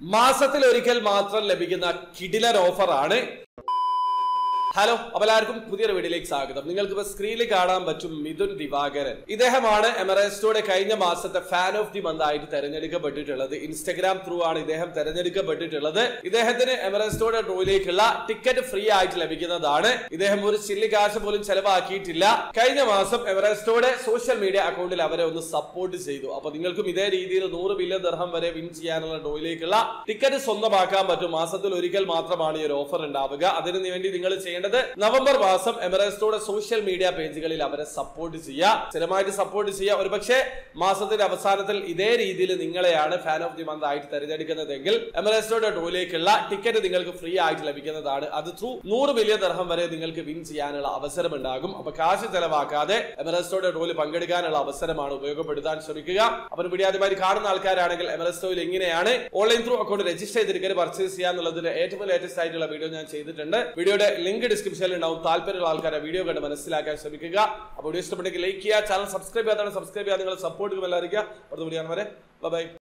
മാസത്തിൽ ഒരിക്കൽ മാത്രം ലഭിക്കുന്ന കിടിലൻ ഓഫർ ആണ് ഹലോ അപ്പൊ എല്ലാവർക്കും പുതിയൊരു വീഡിയോയിലേക്ക് സ്വാഗതം നിങ്ങൾക്ക് ഇപ്പൊ സ്ക്രീനിൽ കാണാൻ പറ്റും മിഥുൻ ദിവാകരൻ ഇദ്ദേഹമാണ് എമറേസ്റ്റോയുടെ കഴിഞ്ഞ മാസത്തെ ഫാൻ ഓഫ് ദി മന്ത് ആയിട്ട് തെരഞ്ഞെടുക്കപ്പെട്ടിട്ടുള്ളത് ഇൻസ്റ്റഗ്രാം ത്രൂ ആണ് ഇദ്ദേഹം തെരഞ്ഞെടുക്കപ്പെട്ടിട്ടുള്ളത് ഇദ്ദേഹത്തിന് എമറേസ്റ്റോയുടെ ഡ്രോയിലേക്കുള്ള ടിക്കറ്റ് ഫ്രീ ആയിട്ട് ലഭിക്കുന്നതാണ് ഇദ്ദേഹം ഒരു ചില്ലി കാശ് പോലും ചെലവാക്കിയിട്ടില്ല കഴിഞ്ഞ മാസം എവറസ്റ്റോയുടെ സോഷ്യൽ മീഡിയ അക്കൗണ്ടിൽ അവരെ ഒന്ന് സപ്പോർട്ട് ചെയ്തു അപ്പൊ നിങ്ങൾക്കും ഇതേ രീതിയിൽ നൂറ് ബില്യൺ ദർഹം വരെ വിൻ ചെയ്യാനുള്ള ഡ്രോയിലേക്കുള്ള ടിക്കറ്റ് സ്വന്തമാക്കാൻ പറ്റും മാസത്തിൽ ഒരിക്കൽ മാത്രമാണ് ഈ ഒരു ഓഫർ ഉണ്ടാവുക അതിന് വേണ്ടി നിങ്ങൾ ചെയ്യേണ്ടത് നവംബർ മാസം എമറസ്റ്റോയുടെ സോഷ്യൽ മീഡിയ പേജുകളിൽ അവരെ സപ്പോർട്ട് ചെയ്യുക സ്ഥിരമായിട്ട് സപ്പോർട്ട് ചെയ്യുക ഒരുപക്ഷെ മാസത്തിന്റെ അവസാനത്തിൽ ഇതേ രീതിയിൽ നിങ്ങളെയാണ് ഫാൻ ഓഫ് ദി മന്ത് ആയിട്ട് തെരഞ്ഞെടുക്കുന്നതെങ്കിൽ എമറസ്റ്റോയുടെ ഡ്രോയിലേക്കുള്ള ടിക്കറ്റ് നിങ്ങൾക്ക് ഫ്രീ ആയിട്ട് ലഭിക്കുന്നതാണ് അത് ത്രൂ നൂറ് മില്യൺ ദർഹം വരെ നിങ്ങൾക്ക് വിൻ ചെയ്യാനുള്ള അവസരം ഉണ്ടാകും അപ്പൊ കാശ് ചെലവാക്കാതെ എമറസ്റ്റോയുടെ ഡ്രോയിൽ പങ്കെടുക്കാനുള്ള അവസരമാണ് ഉപയോഗപ്പെടുത്താൻ ശ്രമിക്കുക അപ്പോൾ വീഡിയോ ആദ്യമായി കാണുന്ന ആൾക്കാരാണെങ്കിൽ എമറസ്റ്റോയിൽ എങ്ങനെയാണ് ഓൺലൈൻ ത്രൂ അക്കൗണ്ട് രജിസ്റ്റർ ചെയ്ത് ടിക്കറ്റ് പർച്ചേസ് ചെയ്യാന്നുള്ളതിന്റെ ഏറ്റവും ലേറ്റസ്റ്റ് ആയിട്ടുള്ള വീഡിയോ ഞാൻ ചെയ്തിട്ടുണ്ട് വീഡിയോയുടെ ലിങ്ക് ഡിസ്ക്രിപ്ഷനിൽ ഉണ്ടാവും താല്പര്യമുള്ള ആൾക്കാരെ വീഡിയോ കണ്ട് മനസ്സിലാക്കാൻ ശ്രമിക്കുക അപ്പോൾ വീഡിയോ ഇഷ്ടപ്പെട്ടെങ്കിൽ ലൈക്ക് ചെയ്യുക ചാനൽ സബ്സ്ക്രൈബ് ചെയ്യാതാണ് സബ്സ്ക്രൈബ് ചെയ്യാൻ നിങ്ങൾ സപ്പോർട്ട് എല്ലാവരും അടുത്ത വീഡിയോ വരെ ബൈ